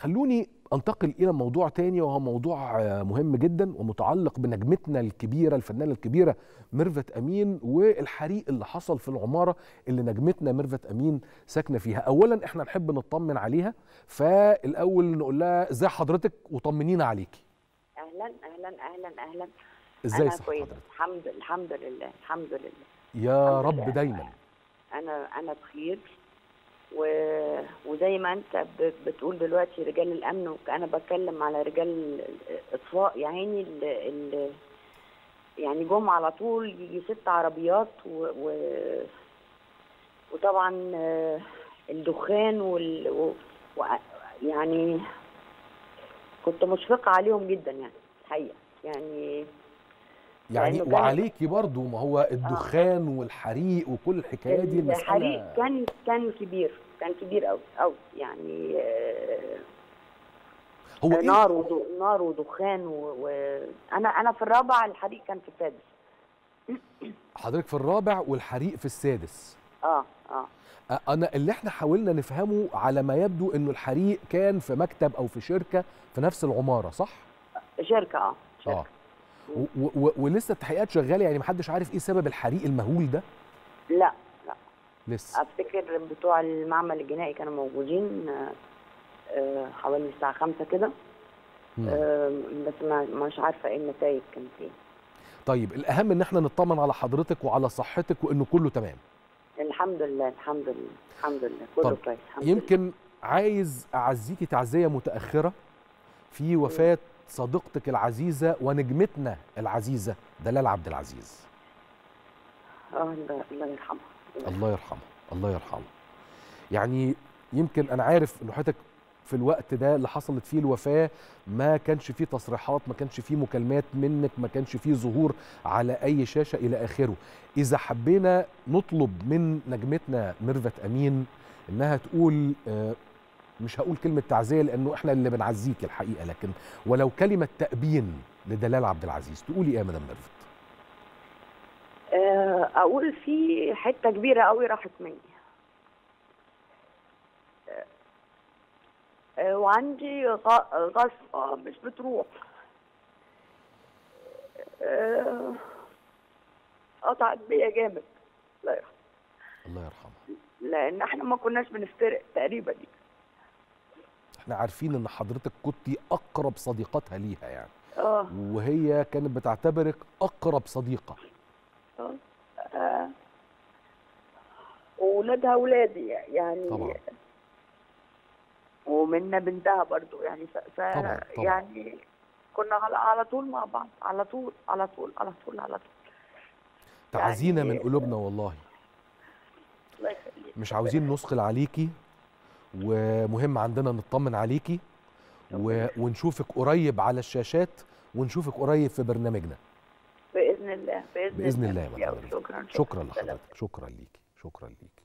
خلوني انتقل الى موضوع تاني وهو موضوع آه، مهم جدا ومتعلق بنجمتنا الكبيره الفنانه الكبيره ميرفت امين والحريق اللي حصل في العماره اللي نجمتنا ميرفت امين ساكنه فيها اولا احنا نحب نطمن عليها فالاول نقول لها ازاي حضرتك وطمنينا عليكي اهلا اهلا اهلا اهلا ازاي انا صحة كويس حضرتك الحمد الحمد لله الحمد لله يا الحمد رب لله. دايما انا انا بخير و... وزي ما انت ب... بتقول دلوقتي رجال الامن وانا بتكلم على رجال الاطفاء يا عيني ال... ال... يعني جم على طول يجي ست عربيات و... و... وطبعا آه، الدخان وال و... و... يعني كنت مشفقة عليهم جدا يعني الحقيقة يعني يعني لأنه كان- وعليكي برضو ما هو الدخان والحريق وكل الحكايه دي الحريق المساله كان كان كبير كان كبير قوي قوي يعني آه، هو إيه نار ودو نار ودخان وانا انا في الرابع الحريق كان في السادس حضرتك في الرابع والحريق في السادس اه اه أ- انا اللي احنا حاولنا نفهمه على ما يبدو انه الحريق كان في مكتب او في شركه في نفس العماره صح شركه اه شركه اه و- و- ولسه التحقيقات شغاله يعني محدش عارف ايه سبب الحريق المهول ده لا لا لسه افتكر بتوع المعمل الجنائي كانوا موجودين آه، آه، حوالي الساعه خمسة كده مم. آه، بس ما مش عارفه ايه النتائج كانت ايه طيب الاهم ان احنا نطمن على حضرتك وعلى صحتك وانه كله تمام الحمد لله الحمد لله الحمد لله كله طب كويس الحمد لله يمكن عايز اعزيكي تعزيه متاخره في وفاه صديقتك العزيزه ونجمتنا العزيزه دلال عبد العزيز اه الله الله يرحمه الله يرحمه الله يرحمه يعني يمكن انا عارف ان حضرتك في الوقت ده اللي حصلت فيه الوفاه ما كانش فيه تصريحات ما كانش فيه مكالمات منك ما كانش فيه ظهور على اي شاشه الى اخره اذا حبينا نطلب من نجمتنا ميرفت امين انها تقول آه، مش هقول كلمه تعزيه لانه احنا اللي بنعزيك الحقيقه لكن ولو كلمه تأبين لدلال عبد العزيز تقولي ايه يا مدام ميرفت آه، اقول في حته كبيره قوي راحت مني آه، آه، وعندي غ- غصه مش بتروح آه، قطعت بيا جامد الله يرحمه الله يرحمه لان احنا ما كناش بنفترق تقريبا دي احنا عارفين ان حضرتك كنتي اقرب صديقاتها ليها يعني اه وهي كانت بتعتبرك اقرب صديقه اه آه. وولادها اولادي يعني طبعا ومنا بنتها برضو يعني ف... ف... طبعاً، طبعاً. يعني كنا على... على طول مع بعض على طول على طول على طول على طول تعزينا يعني- من قلوبنا والله الله يخليك مش عاوزين نثقل عليكي ومهم عندنا نطمن عليكي و... ونشوفك قريب على الشاشات ونشوفك قريب في برنامجنا باذن الله باذن, باذن الله يا يا مدام شكرا شكرا سلام. لحضرتك شكرا ليكي شكرا ليكي